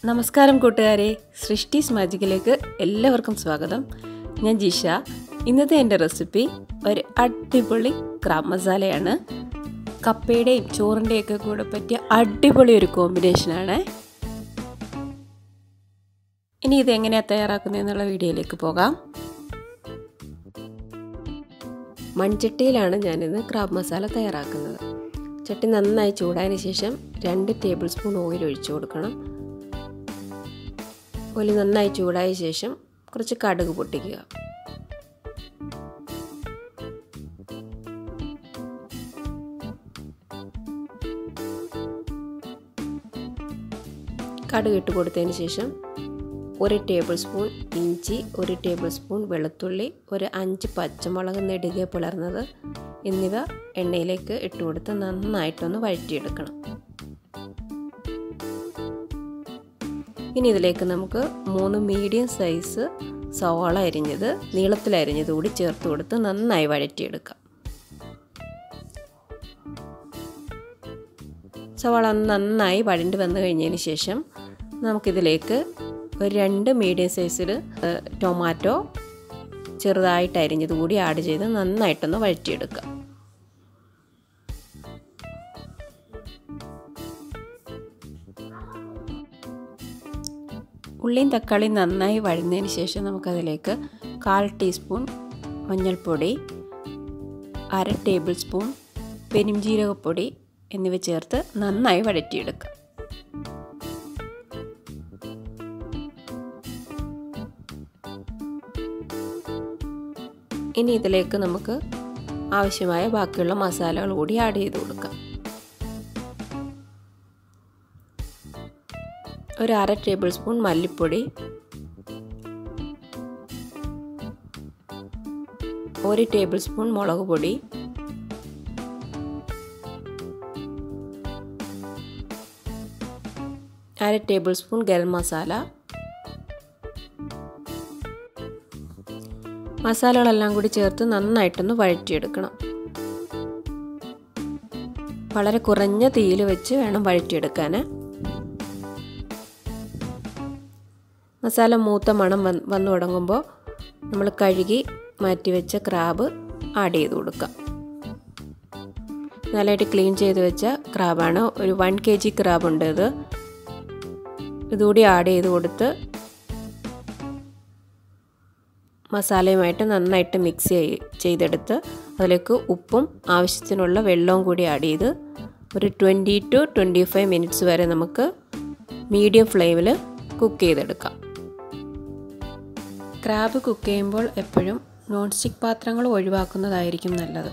നമസ്കാരം കൂട്ടുകാരെ സൃഷ്ടിസ് മാജിക്കിലേക്ക് എല്ലാവർക്കും സ്വാഗതം ഞാൻ ജിഷ ഇന്നത്തെ എൻ്റെ റെസിപ്പി ഒരു അടിപൊളി ക്രാബ് മസാലയാണ് കപ്പയുടെയും ചോറിൻ്റെയൊക്കെ കൂടെ പറ്റിയ അടിപൊളി ഒരു കോമ്പിനേഷനാണ് ഇനി ഇത് എങ്ങനെയാണ് തയ്യാറാക്കുന്നതെന്നുള്ള വീഡിയോയിലേക്ക് പോകാം മൺചട്ടിയിലാണ് ഞാനിന്ന് ക്രാബ് മസാല തയ്യാറാക്കുന്നത് ചട്ടി നന്നായി ചൂടായതിന് ശേഷം രണ്ട് ടേബിൾ സ്പൂൺ ഓയിൽ ഒഴിച്ചു കൊടുക്കണം ഓയിൽ നന്നായി ചൂടായ ശേഷം കുറച്ച് കടുക് പൊട്ടിക്കുക കടുക് ഇട്ട് കൊടുത്തതിന് ശേഷം ഒരു ടേബിൾ സ്പൂൺ ഇഞ്ചി ഒരു ടേബിൾ സ്പൂൺ വെളുത്തുള്ളി ഒരു അഞ്ച് പച്ചമുളക് നെടുകെ പിളർന്നത് എന്നിവ എണ്ണയിലേക്ക് ഇട്ട് കൊടുത്ത് നന്നായിട്ടൊന്ന് വഴറ്റിയെടുക്കണം ഇനി ഇതിലേക്ക് നമുക്ക് മൂന്ന് മീഡിയം സൈസ് സവാള അരിഞ്ഞത് നീളത്തിൽ അരിഞ്ഞത് കൂടി ചേർത്ത് കൊടുത്ത് നന്നായി വഴറ്റിയെടുക്കാം സവാള നന്നായി വഴണ്ട് വന്നു കഴിഞ്ഞതിന് ശേഷം നമുക്കിതിലേക്ക് ഒരു രണ്ട് മീഡിയം സൈസിൽ ടൊമാറ്റോ ചെറുതായിട്ട് അരിഞ്ഞത് കൂടി ആഡ് ചെയ്ത് നന്നായിട്ടൊന്ന് വഴറ്റിയെടുക്കുക ഉള്ളിയും തക്കാളിയും നന്നായി വഴന്നതിന് ശേഷം നമുക്കതിലേക്ക് കാൽ ടീസ്പൂൺ മഞ്ഞൾപ്പൊടി അര ടേബിൾ സ്പൂൺ പെരുംജീരകപ്പൊടി എന്നിവ ചേർത്ത് നന്നായി വഴറ്റിയെടുക്കുക ഇനി ഇതിലേക്ക് നമുക്ക് ആവശ്യമായ ബാക്കിയുള്ള മസാലകൾ കൂടി ആഡ് ചെയ്ത് കൊടുക്കാം ഒരു അര ടേബിൾ സ്പൂൺ മല്ലിപ്പൊടി ഒരു ടേബിൾ സ്പൂൺ മുളക് പൊടി അര ടേബിൾ സ്പൂൺ ഗരം മസാല മസാലകളെല്ലാം കൂടി ചേർത്ത് നന്നായിട്ടൊന്ന് വഴറ്റിയെടുക്കണം വളരെ കുറഞ്ഞ തീയിൽ വെച്ച് വേണം വഴറ്റിയെടുക്കാൻ മസാല മൂത്ത മണം വന്നു തുടങ്ങുമ്പോൾ നമ്മൾ കഴുകി മാറ്റി വെച്ച ക്രാബ് ആഡ് ചെയ്ത് കൊടുക്കാം നല്ലതായിട്ട് ക്ലീൻ ചെയ്ത് വെച്ച ക്രാബാണ് ഒരു വൺ കെ ജി ക്രാബ് ഉണ്ട് ഇത് ഇതുകൂടി ആഡ് ചെയ്ത് കൊടുത്ത് മസാലയുമായിട്ട് നന്നായിട്ട് മിക്സ് ചെയ്തെടുത്ത് അതിലേക്ക് ഉപ്പും ആവശ്യത്തിനുള്ള വെള്ളവും കൂടി ആഡ് ചെയ്ത് ഒരു twenty two twenty five minutes വരെ നമുക്ക് മീഡിയം ഫ്ലെയിമിൽ കുക്ക് ചെയ്തെടുക്കാം ക്രാബ് കുക്ക് ചെയ്യുമ്പോൾ എപ്പോഴും നോൺ സ്റ്റിക്ക് പാത്രങ്ങൾ ഒഴിവാക്കുന്നതായിരിക്കും നല്ലത്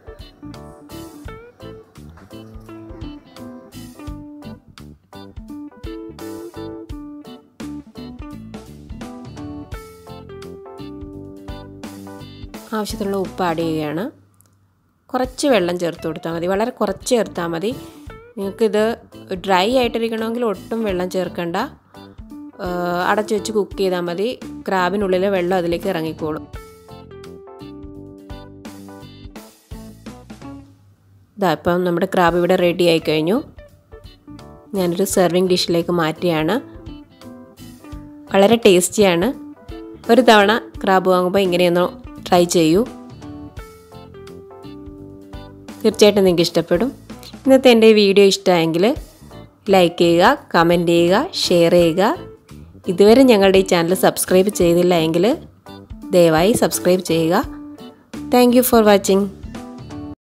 ആവശ്യത്തിനുള്ള ഉപ്പ് ആഡ് ചെയ്യുകയാണ് കുറച്ച് വെള്ളം ചേർത്ത് കൊടുത്താൽ മതി വളരെ കുറച്ച് ചേർത്താൽ മതി നിങ്ങൾക്കിത് ഡ്രൈ ആയിട്ടിരിക്കണമെങ്കിൽ ഒട്ടും വെള്ളം ചേർക്കണ്ട അടച്ചു വെച്ച് കുക്ക് ചെയ്താൽ മതി ക്രാബിനുള്ളിലെ വെള്ളം അതിലേക്ക് ഇറങ്ങിക്കോളും ഇതാ ഇപ്പം നമ്മുടെ ക്രാബ് ഇവിടെ റെഡി ആയി കഴിഞ്ഞു ഞാനൊരു സെർവിങ് ഡിഷിലേക്ക് മാറ്റിയാണ് വളരെ ടേസ്റ്റിയാണ് ഒരു തവണ ക്രാബ് വാങ്ങുമ്പോൾ ഇങ്ങനെയൊന്ന് ട്രൈ ചെയ്യൂ തീർച്ചയായിട്ടും നിങ്ങൾക്ക് ഇഷ്ടപ്പെടും ഇന്നത്തെ എൻ്റെ വീഡിയോ ഇഷ്ടമായെങ്കിൽ ലൈക്ക് ചെയ്യുക കമൻറ്റ് ചെയ്യുക ഷെയർ ചെയ്യുക ഇതുവരെ ഞങ്ങളുടെ ഈ ചാനൽ സബ്സ്ക്രൈബ് ചെയ്തില്ല എങ്കിൽ ദയവായി സബ്സ്ക്രൈബ് ചെയ്യുക താങ്ക് ഫോർ വാച്ചിങ്